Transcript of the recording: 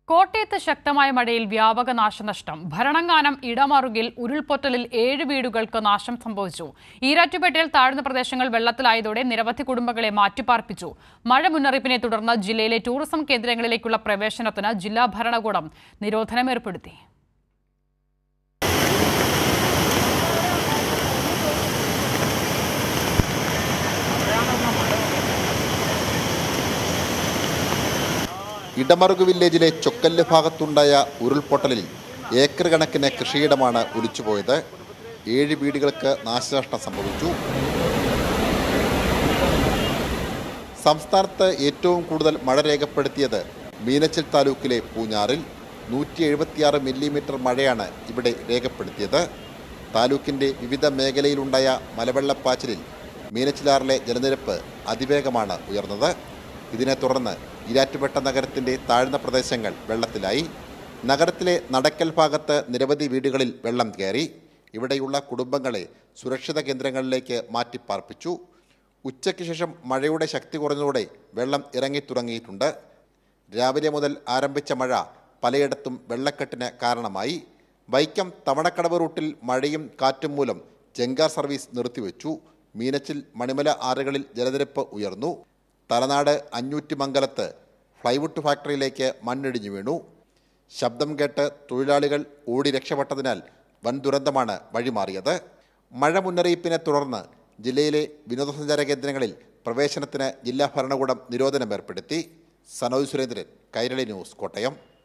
കോട്ടയത്ത് ശക്തമായ മഴയിൽ വ്യാപക നാശനഷ്ടം ഭരണങ്ങാനം ഇടമറുകിൽ ഉരുൾപൊട്ടലിൽ ഏഴ് വീടുകൾക്ക് നാശം സംഭവിച്ചു ഈരാറ്റുപേട്ടയിൽ താഴ്ന്ന പ്രദേശങ്ങൾ വെള്ളത്തിലായതോടെ നിരവധി കുടുംബങ്ങളെ മാറ്റിപ്പാർപ്പിച്ചു മഴ മുന്നറിയിപ്പിനെ തുടർന്ന് ജില്ലയിലെ ടൂറിസം കേന്ദ്രങ്ങളിലേക്കുള്ള പ്രവേശനത്തിന് ജില്ലാ ഭരണകൂടം നിരോധനം ഏർപ്പെടുത്തി ഇടമറുക് വില്ലേജിലെ ചൊക്കല്ല് ഭാഗത്തുണ്ടായ ഉരുൾപൊട്ടലിൽ ഏക്കർ കണക്കിന് കൃഷിയിടമാണ് ഒലിച്ചുപോയത് ഏഴ് വീടുകൾക്ക് നാശനഷ്ടം സംഭവിച്ചു സംസ്ഥാനത്ത് ഏറ്റവും കൂടുതൽ മഴ രേഖപ്പെടുത്തിയത് മീനച്ചിൽ താലൂക്കിലെ പൂഞ്ഞാറിൽ നൂറ്റി എഴുപത്തിയാറ് മില്ലിമീറ്റർ മഴയാണ് ഇവിടെ രേഖപ്പെടുത്തിയത് താലൂക്കിൻ്റെ വിവിധ മേഖലയിലുണ്ടായ മലവെള്ളപ്പാച്ചിലിൽ മീനച്ചിലാറിലെ ജലനിരപ്പ് അതിവേഗമാണ് ഉയർന്നത് ഇതിനെ തുടർന്ന് ഇരാറ്റുപേട്ട നഗരത്തിൻ്റെ താഴ്ന്ന പ്രദേശങ്ങൾ വെള്ളത്തിലായി നഗരത്തിലെ നടക്കൽ ഭാഗത്ത് നിരവധി വീടുകളിൽ വെള്ളം കയറി ഇവിടെയുള്ള കുടുംബങ്ങളെ സുരക്ഷിത കേന്ദ്രങ്ങളിലേക്ക് മാറ്റിപ്പാർപ്പിച്ചു ഉച്ചയ്ക്ക് ശേഷം മഴയുടെ ശക്തി കുറഞ്ഞതോടെ വെള്ളം ഇറങ്ങി തുടങ്ങിയിട്ടുണ്ട് രാവിലെ മുതൽ ആരംഭിച്ച മഴ പലയിടത്തും വെള്ളക്കെട്ടിന് കാരണമായി വൈക്കം തവണക്കടവ് റൂട്ടിൽ മഴയും കാറ്റും മൂലം ജങ്കാർ സർവീസ് നിർത്തിവെച്ചു മീനച്ചിൽ മണിമല ആറുകളിൽ ജലനിരപ്പ് ഉയർന്നു തലനാട് അഞ്ഞൂറ്റിമംഗലത്ത് ഫ്ലൈവുഡ് ഫാക്ടറിയിലേക്ക് മണ്ണിടിഞ്ഞു വീണു ശബ്ദം കേട്ട് തൊഴിലാളികൾ ഓടി രക്ഷപ്പെട്ടതിനാൽ വൻ ദുരന്തമാണ് വഴിമാറിയത് മഴ മുന്നറിയിപ്പിനെ തുടർന്ന് ജില്ലയിലെ വിനോദസഞ്ചാര കേന്ദ്രങ്ങളിൽ പ്രവേശനത്തിന് ജില്ലാ ഭരണകൂടം നിരോധനം ഏർപ്പെടുത്തി സനോജ് സുരേന്ദ്രൻ കൈരളി ന്യൂസ് കോട്ടയം